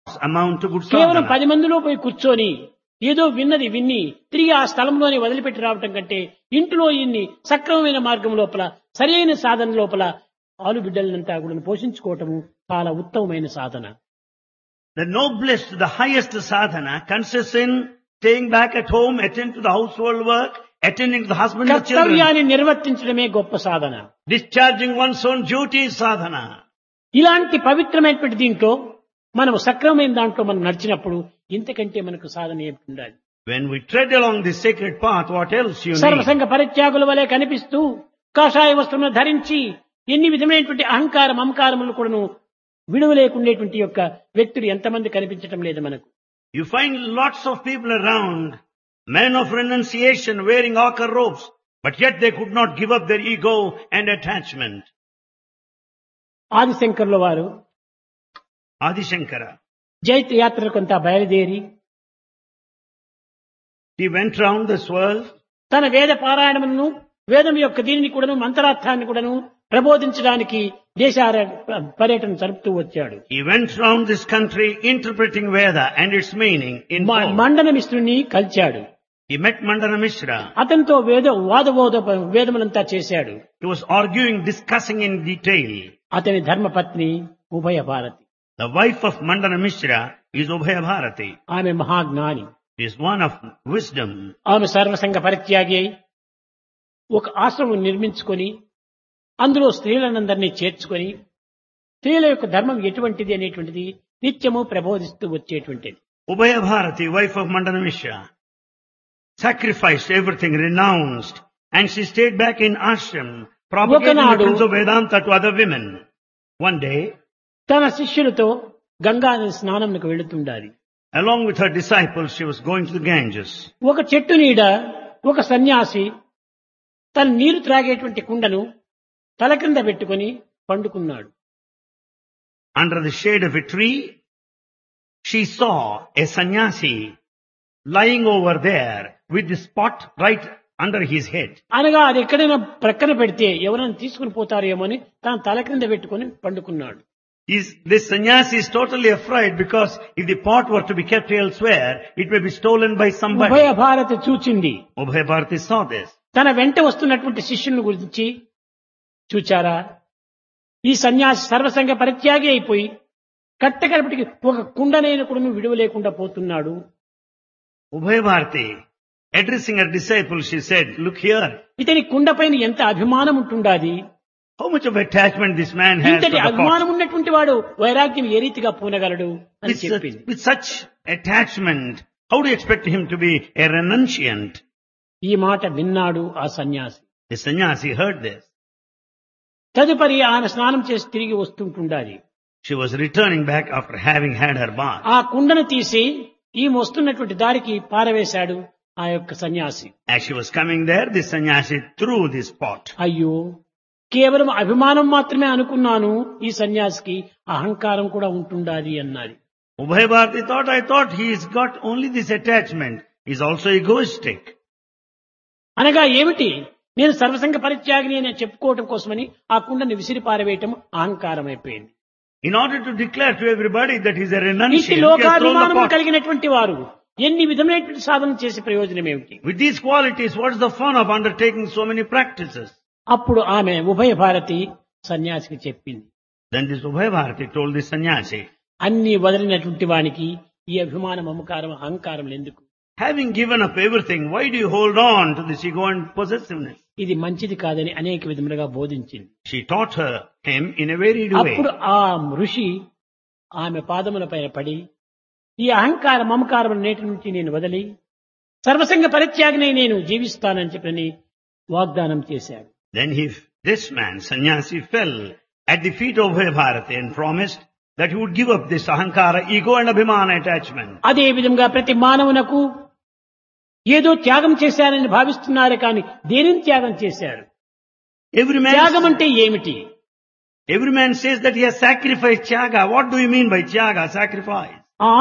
amount to good కేవలం sadhana. పది మందిలో పోయి కూర్చొని ఏదో విన్నది విన్ని తిరిగి ఆ స్థలంలోనే వదిలిపెట్టి రావటం కంటే ఇంటిలో ఇన్ని సక్రమమైన మార్గం లోపల సరైన సాధన లోపల ఆలు బిడ్డలనంతా కూడా పోషించుకోవటము చాలా ఉత్తమమైన సాధన The noblest, the highest sadhana consists in staying back at home, attend to the household work, attending to the husband and the children. కర్తవ్యాన్ని నిర్వర్తించడమే గొప్ప సాధన Discharging one's own duty is sadhana. ఇలాంటి పవిత్రమైనటువంటి దీంట్లో మనం సక్రమమైన దాంట్లో మనం నడిచినప్పుడు ఇంతకంటే మనకు సాధన ఏమిటి ఉండాలి When we tread along this sacred path, what else you need? సర్వసంగ పరిత్యాగుల వలె కనిపిస్తూ కాషాయ వస్త్రమును ధరించి ఎన్ని విధమైనటువంటి అహంకారం మమకారములు కూడాను విడువలేకుండేటువంటి యొక్క వ్యక్తులు ఎంతమంది కనిపించటం లేదు మనకు You find lots of people around, men of renunciation wearing ochre robes, but yet they could not give up their ego and attachment. ఆదిశంకర్ల వారు Adi Shankara. జైత్ర యాత్రలకు అంతా బయలుదేరి He went round this world, తన వేద పారాయణములను వేదం యొక్క దీనిని కూడాను మంత్రార్థాన్ని కూడాను ప్రబోధించడానికి దేశార పర్యటన జరుపుతూ వచ్చాడు he went round this country interpreting Veda and its meaning in మ- full. Mandana మిశ్రుని కలిచాడు He met Mandana Mishra. అతనితో వేద వాదబోధ వేదములంతా చేశాడు He was arguing, discussing in detail. అతని ధర్మపత్ని ఉభయ Bharati The wife of Mandana Mishra is Ubhaya Bharati. ఆమె మహాజ్ఞాని She is one of wisdom. ఆమె సర్వసంగ పరిత్యాగి అయి ఒక ఆశ్రమం నిర్మించుకొని అందులో స్త్రీలనందరినీ చేర్చుకొని స్త్రీల యొక్క ధర్మం ఎటువంటిది అనేటువంటిది నిత్యము ప్రబోధిస్తూ వచ్చేటువంటిది Ubhaya Bharati, wife of Mandana Mishra, sacrificed everything, renounced, and she stayed back in ashram, propagating the ఒకనాడు- principles of Vedanta to other women. One day, తన శిష్యులతో గంగా నది స్నానంకు వెళుతుండాలి along with her disciples, she was going to the Ganges. ఒక చెట్టు నీడ ఒక సన్యాసి తన నీరు త్రాగేటువంటి కుండను తల క్రింద పెట్టుకొని పండుకున్నాడు Under the shade of a tree, she saw a sannyasi lying over there with the spot right under his head. అనగా అది ఎక్కడైనా ప్రక్కన పెడితే ఎవరైనా తీసుకుని పోతారేమో అని తన తల క్రింద పెట్టుకొని పండుకున్నాడు Is, this sannyasi is totally afraid because if the pot were to be kept elsewhere, it may be stolen by somebody. ఉభయ భారతి చూచింది Ubhaya Bharati saw this. తన వెంట వస్తున్నటువంటి శిష్యుని గురించి చూచారా ఈ సన్యాసి సర్వసంగ పరిత్యాగి అయిపోయి కట్టకడపటికి ఒక కుండనైన కూడా విడువ లేకుండా పోతున్నాడు Ubhaya Bharati, addressing her disciple, she said, look here, ఇతని కుండపైన ఎంత అభిమానం ఉంటుండాది how much of attachment this man has to ఇంతటి the pot. అభిమానం ఉన్నటువంటి వాడు వైరాగ్యం ఏ రీతిగా పూనగలడు అని With such, చెప్పింది with such attachment, how do you expect him to be a renunciant? ఈ మాట విన్నాడు ఆ సన్యాసి The sannyasi heard this. తదుపరి ఆమె స్నానం చేసి తిరిగి వస్తుంటుండాలి She was returning back after having had her bath. ఆ కుండను తీసి ఈమె వస్తున్నటువంటి దారికి పారవేశాడు ఆ యొక్క సన్యాసి As she was coming there, the sannyasi threw this pot. అయ్యో కేవలం అభిమానం మాత్రమే అనుకున్నాను ఈ సన్యాసికి అహంకారం కూడా ఉంటుండాలి అన్నది Ubhaya Bharati thought, I thought he's got only this attachment. He's also egoistic. అనగా ఏమిటి నేను సర్వసంగ పరిత్యాగిని అని చెప్పుకోవటం కోసమని ఆ కుండని విసిరి పారవేయటం అహంకారం అయిపోయింది In order to declare to everybody that he's a ఇట్టి renunciant, he has thrown the లోకాభిమానం pot. కలిగినటువంటి వారు ఎన్ని విధమైనటువంటి సాధన చేసే ప్రయోజనం ఏమిటి With these qualities, what's the fun of undertaking so many practices? అప్పుడు ఆమె ఉభయ భారతి సన్యాసికి చెప్పింది Then this Ubhaya Bharati told the sannyasi, అన్ని వదిలినటువంటి వానికి ఈ అభిమానం అహంకారం అహంకారం ఎందుకు having given up everything, why do you hold on to this ego and possessiveness? ఇది మంచిది కాదని అనేక విధములుగా బోధించింది She taught her him in a varied way. అప్పుడు ఆ ఋషి ఆమె పాదముల పైన పడి ఈ అహంకార మమకారం నేటి నుంచి నేను వదిలి సర్వసంగ పరిత్యాగిని నేను జీవిస్తానని చెప్పని వాగ్దానం చేశాడు Then he, this man, sannyasi, fell at the feet of Ubhaya Bharati and promised that he would give up this ahankara, ego and abhimana attachment. అదే విధంగా ప్రతి మానవునకు ఏదో త్యాగం చేశారని భావిస్తున్నారు కానీ దేనిని త్యాగం చేశారు Every man, త్యాగం అంటే ఏమిటి every man says that he has sacrificed tyaga. What do you mean by tyaga, sacrifice? ఆ